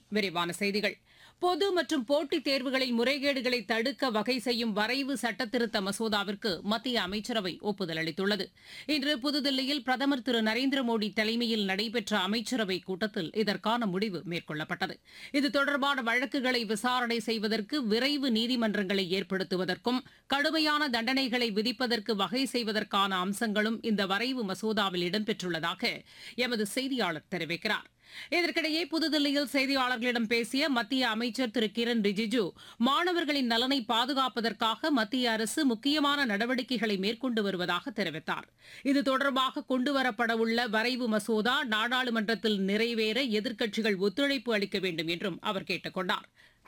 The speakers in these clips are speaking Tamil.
விரிவான செய்திகள் பொது மற்றும் போட்டித் தேர்வுகளில் முறைகேடுகளை தடுக்க வகை செய்யும் வரைவு சட்டத்திருத்த மசோதாவிற்கு மத்திய அமைச்சரவை ஒப்புதல் அளித்துள்ளது இன்று புதுதில்லியில் பிரதமர் திரு நரேந்திர மோடி தலைமையில் நடைபெற்ற அமைச்சரவை கூட்டத்தில் இதற்கான முடிவு மேற்கொள்ளப்பட்டது இது தொடர்பான வழக்குகளை விசாரணை செய்வதற்கு விரைவு நீதிமன்றங்களை ஏற்படுத்துவதற்கும் கடுமையான தண்டனைகளை விதிப்பதற்கு வகை செய்வதற்கான அம்சங்களும் இந்த வரைவு மசோதாவில் இடம்பெற்றுள்ளதாக எமது செய்தியாளர் தெரிவிக்கிறார் இதற்கிடையே புதுதில்லியில் செய்தியாளர்களிடம் பேசிய மத்திய அமைச்சர் திரு கிரண் ரிஜிஜு மாணவர்களின் நலனை பாதுகாப்பதற்காக மத்திய அரசு முக்கியமான நடவடிக்கைகளை மேற்கொண்டு வருவதாக தெரிவித்தார் இது தொடர்பாக கொண்டுவரப்படவுள்ள வரைவு மசோதா நாடாளுமன்றத்தில் நிறைவேற எதிர்க்கட்சிகள் ஒத்துழைப்பு அளிக்க வேண்டும் என்றும் அவர் கேட்டுக் கொண்டார்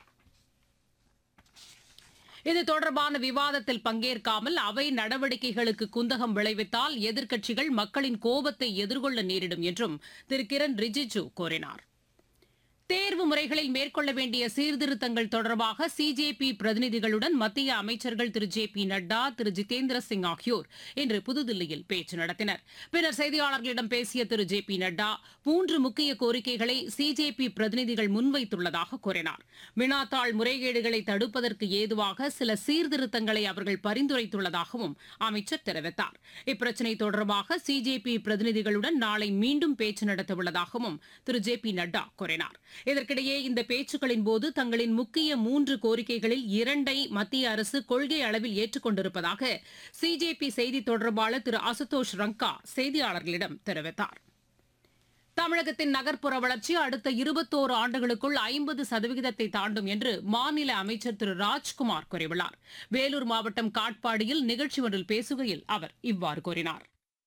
இது தொடர்பான விவாதத்தில் பங்கேற்காமல் அவை நடவடிக்கைகளுக்கு குந்தகம் விளைவித்தால் எதிர்க்கட்சிகள் மக்களின் கோபத்தை எதிர்கொள்ள நேரிடும் என்றும் திரு கிரண் ரிஜிஜு கூறினார் தேர்வு முறைகளில் மேற்கொள்ள வேண்டிய சீர்திருத்தங்கள் தொடர்பாக சிஜேபி பிரதிநிதிகளுடன் மத்திய அமைச்சர்கள் திரு ஜே பி நட்டா திரு ஜிதேந்திர சிங் ஆகியோர் இன்று புதுதில்லியில் பேச்சு நடத்தினர் பின்னர் செய்தியாளர்களிடம் பேசிய திரு ஜே பி நட்டா மூன்று முக்கிய கோரிக்கைகளை சிஜேபி பிரதிநிதிகள் முன்வைத்துள்ளதாக கூறினார் வினாத்தாள் முறைகேடுகளை தடுப்பதற்கு ஏதுவாக சில சீர்திருத்தங்களை அவர்கள் பரிந்துரைத்துள்ளதாகவும் அமைச்சர் தெரிவித்தார் இப்பிரச்சினை தொடர்பாக சிஜேபி பிரதிநிதிகளுடன் நாளை மீண்டும் பேச்சு நடத்தவுள்ளதாகவும் திரு ஜே பி நட்டா கூறினார் இதற்கிடையே இந்த பேச்சுக்களின் போது தங்களின் முக்கிய மூன்று கோரிக்கைகளில் இரண்டை மத்திய அரசு கொள்கை அளவில் ஏற்றுக்கொண்டிருப்பதாக சிஜேபி செய்தி தொடர்பாளர் திரு அசுதோஷ் ரங்கா செய்தியாளர்களிடம் தெரிவித்தார் தமிழகத்தின் நகர்ப்புற வளர்ச்சி அடுத்த இருபத்தோரு ஆண்டுகளுக்குள் ஐம்பது சதவிகிதத்தை தாண்டும் என்று மாநில அமைச்சர் திரு ராஜ்குமார் கூறியுள்ளார் வேலூர் மாவட்டம் காட்பாடியில் நிகழ்ச்சி ஒன்றில் பேசுகையில் அவர் இவ்வாறு கூறினார்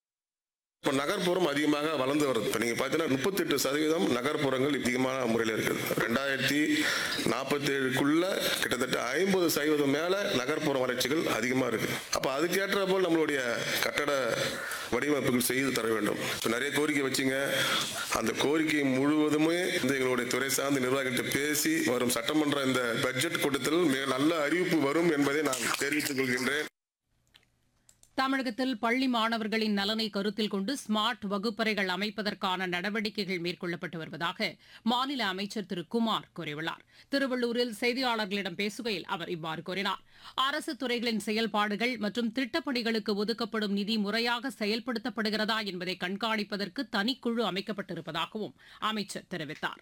இப்போ நகர்ப்புறம் அதிகமாக வளர்ந்து வருது இப்போ நீங்கள் பார்த்தீங்கன்னா முப்பத்தெட்டு சதவீதம் நகர்ப்புறங்கள் அதிகமான முறையில் இருக்குது ரெண்டாயிரத்தி நாற்பத்தேழுக்குள்ள கிட்டத்தட்ட ஐம்பது சதவீதம் மேலே நகர்ப்புற வளர்ச்சிகள் அதிகமாக இருக்குது அப்போ அதுக்கேற்ற போல் நம்மளுடைய கட்டட வடிவமைப்புகள் செய்து தர வேண்டும் இப்போ நிறைய கோரிக்கை வச்சிங்க அந்த கோரிக்கை முழுவதுமே இந்த எங்களுடைய துறை சார்ந்த நிர்வாகிகிட்ட பேசி வரும் சட்டமன்ற இந்த பட்ஜெட் கூட்டத்தில் மிக நல்ல அறிவிப்பு வரும் என்பதை நான் தெரிவித்துக் கொள்கின்றேன் தமிழகத்தில் பள்ளி மாணவர்களின் நலனை கருத்தில் கொண்டு ஸ்மார்ட் வகுப்பறைகள் அமைப்பதற்கான நடவடிக்கைகள் மேற்கொள்ளப்பட்டு வருவதாக மாநில அமைச்சர் திரு குமார் கூறியுள்ளார் திருவள்ளூரில் செய்தியாளர்களிடம் பேசுகையில் அவர் இவ்வாறு கூறினார் அரசு துறைகளின் செயல்பாடுகள் மற்றும் திட்டப்பணிகளுக்கு ஒதுக்கப்படும் நிதி முறையாக செயல்படுத்தப்படுகிறதா என்பதை கண்காணிப்பதற்கு தனிக்குழு அமைக்கப்பட்டிருப்பதாகவும் அமைச்சர் தெரிவித்தார்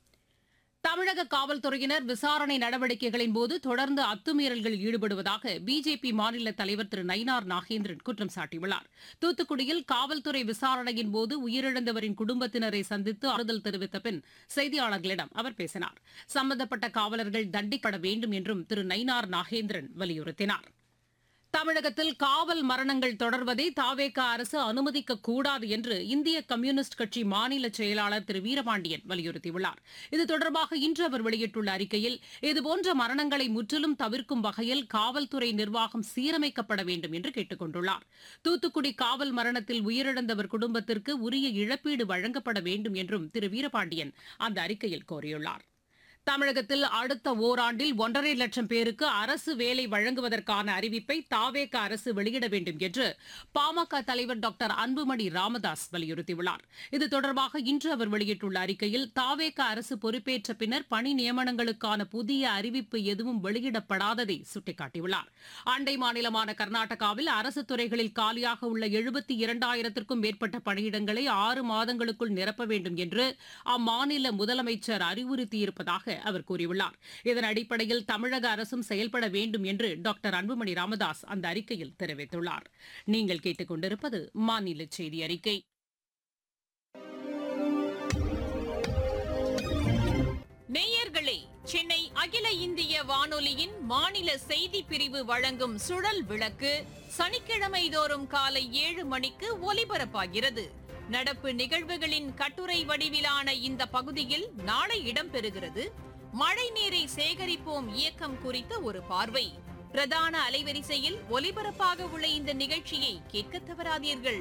தமிழக காவல்துறையினர் விசாரணை நடவடிக்கைகளின் போது தொடர்ந்து அத்துமீறல்களில் ஈடுபடுவதாக பிஜேபி மாநில தலைவர் திரு நயினார் நாகேந்திரன் குற்றம் சாட்டியுள்ளார் தூத்துக்குடியில் காவல்துறை விசாரணையின் போது உயிரிழந்தவரின் குடும்பத்தினரை சந்தித்து ஆறுதல் தெரிவித்த பின் செய்தியாளர்களிடம் அவர் பேசினார் சம்பந்தப்பட்ட காவலர்கள் தண்டிக்கப்பட வேண்டும் என்றும் திரு நயினார் நாகேந்திரன் வலியுறுத்தினார் தமிழகத்தில் காவல் மரணங்கள் தொடர்வதை தாவேக அரசு அனுமதிக்க கூடாது என்று இந்திய கம்யூனிஸ்ட் கட்சி மாநில செயலாளர் திரு வீரபாண்டியன் வலியுறுத்தியுள்ளார் இது தொடர்பாக இன்று அவர் வெளியிட்டுள்ள அறிக்கையில் இதுபோன்ற மரணங்களை முற்றிலும் தவிர்க்கும் வகையில் காவல்துறை நிர்வாகம் சீரமைக்கப்பட வேண்டும் என்று கேட்டுக் கொண்டுள்ளார் தூத்துக்குடி காவல் மரணத்தில் உயிரிழந்தவர் குடும்பத்திற்கு உரிய இழப்பீடு வழங்கப்பட வேண்டும் என்றும் திரு வீரபாண்டியன் அந்த அறிக்கையில் கோரியுள்ளார் தமிழகத்தில் அடுத்த ஓராண்டில் ஒன்றரை லட்சம் பேருக்கு அரசு வேலை வழங்குவதற்கான அறிவிப்பை தாவேக அரசு வெளியிட வேண்டும் என்று பாமக தலைவர் டாக்டர் அன்புமணி ராமதாஸ் வலியுறுத்தியுள்ளார் இது தொடர்பாக இன்று அவர் வெளியிட்டுள்ள அறிக்கையில் தாவேக அரசு பொறுப்பேற்ற பின்னர் பணி நியமனங்களுக்கான புதிய அறிவிப்பு எதுவும் வெளியிடப்படாததை சுட்டிக்காட்டியுள்ளார் அண்டை மாநிலமான கர்நாடகாவில் அரசு துறைகளில் காலியாக உள்ள எழுபத்தி இரண்டாயிரத்திற்கும் மேற்பட்ட பணியிடங்களை ஆறு மாதங்களுக்குள் நிரப்ப வேண்டும் என்று அம்மாநில முதலமைச்சர் அறிவுறுத்தியிருப்பதாக அவர் கூறியுள்ளார் இதன் அடிப்படையில் தமிழக அரசும் செயல்பட வேண்டும் என்று டாக்டர் அன்புமணி ராமதாஸ் அந்த அறிக்கையில் தெரிவித்துள்ளார் நீங்கள் கேட்டுக்கொண்டிருப்பது மாநில செய்தி அறிக்கை நேயர்களே சென்னை அகில இந்திய வானொலியின் மாநில செய்தி பிரிவு வழங்கும் சுழல் விளக்கு சனிக்கிழமை தோறும் காலை ஏழு மணிக்கு ஒலிபரப்பாகிறது நடப்பு நிகழ்வுகளின் கட்டுரை வடிவிலான இந்த பகுதியில் நாளை இடம்பெறுகிறது மழை நீரை சேகரிப்போம் இயக்கம் குறித்த ஒரு பார்வை பிரதான அலைவரிசையில் ஒலிபரப்பாக உள்ள இந்த நிகழ்ச்சியை கேட்க தவறாதீர்கள்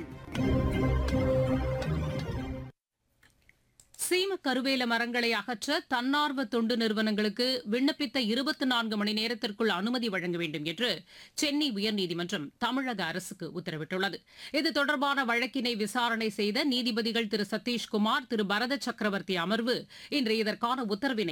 சீம கருவேல மரங்களை அகற்ற தன்னார்வ தொண்டு நிறுவனங்களுக்கு விண்ணப்பித்த இருபத்தி நான்கு மணி நேரத்திற்குள் அனுமதி வழங்க வேண்டும் என்று சென்னை உயர்நீதிமன்றம் தமிழக அரசுக்கு உத்தரவிட்டுள்ளது இது தொடர்பான வழக்கினை விசாரணை செய்த நீதிபதிகள் திரு சதீஷ்குமார் திரு பரத சக்கரவர்த்தி அமர்வு இன்று இதற்கான உத்தரவினை